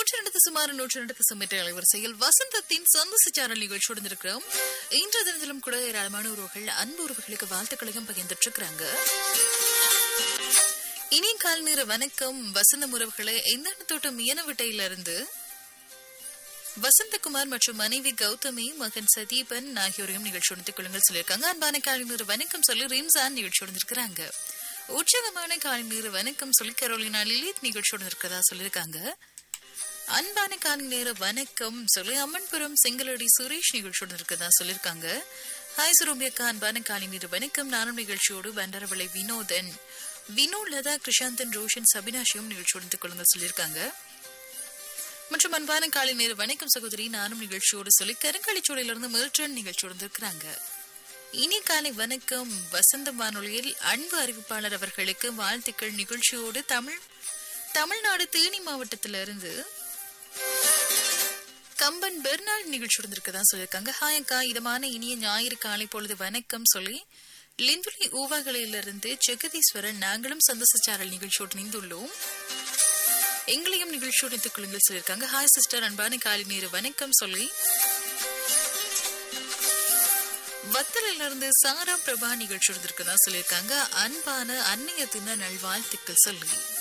நூற்றி ரெண்டு சுமார் நூற்றி ரெண்டு சுமற்ற அலைவரிசையில் வசந்தத்தின் சொந்த சிச்சாரல் நிகழ்ச்சியோடு இருக்கிறோம் இன்றைய தினத்திலும் கூட ஏராளமான உறவுகள் அன்பு உறவுகளுக்கு வாழ்த்துக்களையும் பகிர்ந்துட்டு இருக்கிறாங்க இனி கால் நேர வணக்கம் வசந்த உறவுகளை எந்த தோட்டம் மீனவட்டையில இருந்து வசந்தகுமார் மற்றும் மனைவி கௌதமி மகன் சதீபன் ஆகியோரையும் நிகழ்ச்சி ஒன்று கொள்ளுங்கள் சொல்லியிருக்காங்க அன்பான காலை நேர வணக்கம் சொல்லி ரிம்சான் நிகழ்ச்சி இருக்கிறாங்க உற்சாகமான காலை நேர வணக்கம் சொல்லி கரோலினா லிலித் நிகழ்ச்சி இருக்கிறதா சொல்லியிருக்காங்க அன்பான காலை நேர வணக்கம் சொல்லி அம்மன்புரம் செங்கலடி சுரேஷ் நிகழ்ச்சியோடு இருக்கதா சொல்லியிருக்காங்க ஹாய் சுரோபியக்கா அன்பான காலை நேர வணக்கம் நானும் நிகழ்ச்சியோடு பண்டாரவளை வினோதன் வினோத் லதா கிருஷாந்தன் ரோஷன் சபினாஷியும் நிகழ்ச்சியோடு கொள்ளுங்க சொல்லியிருக்காங்க மற்றும் அன்பான காலை நேர வணக்கம் சகோதரி நானும் நிகழ்ச்சியோடு சொல்லி கருங்காலிச்சோடையிலிருந்து மில்டன் நிகழ்ச்சியோடு இருக்கிறாங்க இனி காலை வணக்கம் வசந்த வானொலியில் அன்பு அறிவிப்பாளர் அவர்களுக்கு வாழ்த்துக்கள் நிகழ்ச்சியோடு தமிழ் தமிழ்நாடு தேனி மாவட்டத்திலிருந்து கம்பன் பெர்னால்ட் நிகழ்ச்சி இருந்திருக்கதா சொல்லியிருக்காங்க ஹாய் அக்கா இதமான இனிய ஞாயிறு காலை பொழுது வணக்கம் சொல்லி லிந்துலி ஊவாகலையிலிருந்து ஜெகதீஸ்வரன் நாங்களும் சந்தோஷச்சாரல் நிகழ்ச்சியோடு இணைந்துள்ளோம் எங்களையும் நிகழ்ச்சியோடு இணைத்துக் கொள்ளுங்கள் சொல்லியிருக்காங்க ஹாய் சிஸ்டர் அன்பான காலை நேரு வணக்கம் சொல்லி வத்தலில் இருந்து சாரா பிரபா நிகழ்ச்சி இருந்திருக்கதா சொல்லியிருக்காங்க அன்பான அன்னைய தின நல்வாழ்த்துக்கள் சொல்லி